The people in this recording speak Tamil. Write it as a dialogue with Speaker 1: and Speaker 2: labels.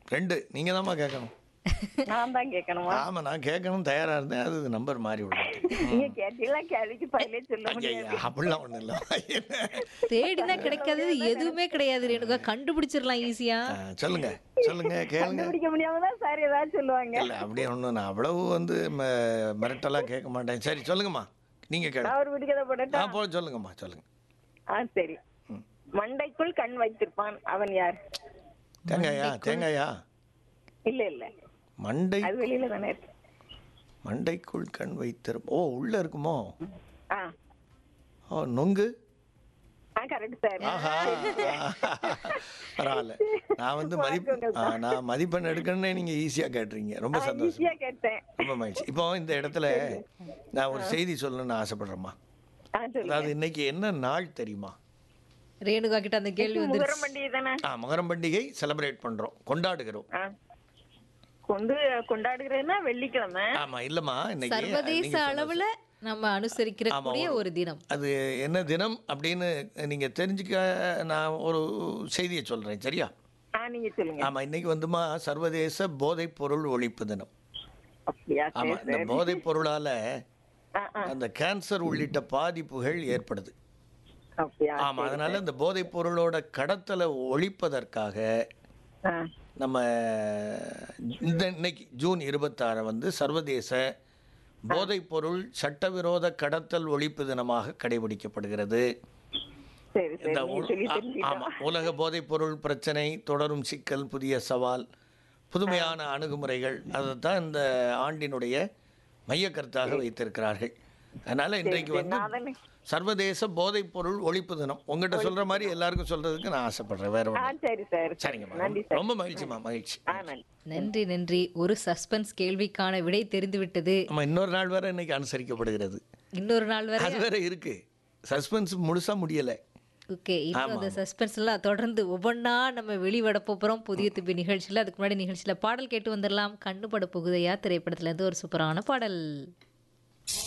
Speaker 1: ரெண்டு நீங்கள் தான்மா கேட்கணும்
Speaker 2: நான் தான் கேட்கணுமா
Speaker 1: ஆமாம் நான் கேட்கணும் தயாராக இருந்தேன் அது நம்பர் மாறி விடுது
Speaker 2: நீங்க கேட்டீங்களா கேள்விக்கு பதிலே சொல்ல முடியாது
Speaker 1: ஐயா அப்படிலாம் ஒன்றும் இல்லை
Speaker 3: தேடினா கிடைக்காதது எதுவுமே கிடையாது ரேணுகா கண்டுபிடிச்சிடலாம் ஈஸியா
Speaker 1: சொல்லுங்க சொல்லுங்க கேளுங்க
Speaker 2: கண்டுபிடிக்க முடியாம தான் சார் ஏதாவது சொல்லுவாங்க
Speaker 1: இல்லை அப்படியே ஒன்றும் நான் அவ்வளவு வந்து ம- மிரட்டலாம் கேட்க மாட்டேன் சரி சொல்லுங்கம்மா நீங்கள் கேளுங்க
Speaker 2: நான் ஒரு விடுகதை போடட்டா
Speaker 1: ஆ போ சொல்லுங்கம்மா சொல்லுங்க
Speaker 2: ஆ சரி மண்டைக்குள் கண் வைத்திருப்பான் அவன் யார்
Speaker 1: தேங்காயா தேங்காயா
Speaker 2: இல்ல இல்ல
Speaker 1: மண்டை
Speaker 2: அது வெளியில தானே இருக்கு
Speaker 1: மண்டைக்குள் கண் வைத்திரு ஓ உள்ள இருக்குமோ
Speaker 2: ஆ
Speaker 1: ஓ நொங்கு
Speaker 2: ஆ கரெக்ட் சார்
Speaker 1: ஆஹா பரவாயில்ல நான் வந்து மதிப்பு ஆ, நான் மதிப்பெண் எடுக்கணும்னே நீங்க ஈஸியா கேட்டுறீங்க ரொம்ப சந்தோஷம்
Speaker 2: ஈஸியா கேட்டேன்
Speaker 1: ரொம்ப மகிழ்ச்சி இப்போ இந்த இடத்துல நான் ஒரு செய்தி சொல்லணும்னு ஆசைப்படுறேம்மா
Speaker 2: ஆ சொல்லுங்க
Speaker 1: அதாவது இன்னைக்கு என்ன நாள் தெரியுமா
Speaker 3: ரேணுகா கிட்ட அந்த கேள்வி வந்து
Speaker 2: முகரம் பண்டிகை தானே
Speaker 1: ஆ மகரம் பண்டிகை செலிப்ரேட் பண்றோம் கொண்டாடுகிறோம்
Speaker 2: ஆ கொண்டு கொண்டாடுகிறதுனா வெள்ளிக்கிழமை
Speaker 1: ஆமா இல்லம்மா இன்னைக்கு
Speaker 3: சர்வதேச
Speaker 1: நீங்க சொன்ன-
Speaker 3: அளவுல நம்ம அனுசரிக்கிற கூடிய ஒரு தினம்
Speaker 1: அது என்ன தினம் அப்படின்னு நீங்க தெரிஞ்சுக்க நான் ஒரு செய்தியை சொல்றேன் சரியா
Speaker 2: ஆ நீங்க சொல்லுங்க
Speaker 1: ஆமா இன்னைக்கு வந்துமா சர்வதேச போதைப் பொருள் ஒழிப்பு தினம்
Speaker 2: அப்படியா
Speaker 1: ஆமா
Speaker 2: சரி
Speaker 1: இந்த போதைப் பொருளால
Speaker 2: ஆ ஆ
Speaker 1: அந்த கேன்சர் உள்ளிட்ட பாதிப்புகள் ஏற்படுது
Speaker 2: அப்படியா
Speaker 1: ஆமா அதனால இந்த போதைப் பொருளோட கடத்தலை ஒழிப்பதற்காக
Speaker 2: ஆ
Speaker 1: நம்ம இந்த இன்னைக்கு ஜூன் இருபத்தாறு வந்து சர்வதேச போதைப் பொருள் சட்டவிரோத கடத்தல் ஒழிப்பு தினமாக கடைபிடிக்கப்படுகிறது
Speaker 2: சரி சரி
Speaker 1: இந்த
Speaker 2: நீங்க
Speaker 1: உல-
Speaker 2: சொல்லி
Speaker 1: ஆ-
Speaker 2: தெரிஞ்சுக்கிட்டோம்
Speaker 1: ஆமா உலக போதைப் பொருள் பிரச்சனை தொடரும் சிக்கல் புதிய சவால் புதுமையான அணுகுமுறைகள் அதைத்தான் இந்த ஆண்டினுடைய மையக்கருத்தாக வைத்திருக்கிறார்கள் அதனால இன்றைக்கு வந்து
Speaker 2: நான் தானே
Speaker 1: சர்வதேச போதைப் பொருள் ஒழிப்பு தினம் உங்ககிட்ட சொல்ற மாதிரி எல்லாருக்கும் சொல்றதுக்கு நான் ஆசைப்படுறேன் வேற
Speaker 2: ஆ
Speaker 1: ஒன்று
Speaker 2: சரி சார்
Speaker 1: சரிங்கம்மா
Speaker 2: நன்றி
Speaker 1: ரொம்ப-
Speaker 2: சார்
Speaker 1: ரொம்ப மகிழ்ச்சிமா மகிழ்ச்சி
Speaker 2: ஆ நன்றி
Speaker 3: நன்றி நன்றி ஒரு சஸ்பென்ஸ் கேள்விக்கான விடை தெரிந்து விட்டது
Speaker 1: ஆமா இன்னொரு நாள் வேற இன்னைக்கு அனுசரிக்கப்படுகிறது
Speaker 3: இன்னொரு நாள் வரை
Speaker 1: அது வேற இருக்கு சஸ்பென்ஸ் முழுசா முடியல
Speaker 3: ஓகே இன்னும் அந்த சஸ்பென்ஸ் எல்லாம் தொடர்ந்து ஒவ்வொன்றா நம்ம வெளிவட போகிறோம் புதிய துப்பி நிகழ்ச்சியில் அதுக்கு முன்னாடி நிகழ்ச்சியில் பாடல் கேட்டு வந்துடலாம் கண்ணுபட புகுதையா திரைப்படத்துல இருந்து ஒரு சூப்பரான பாடல்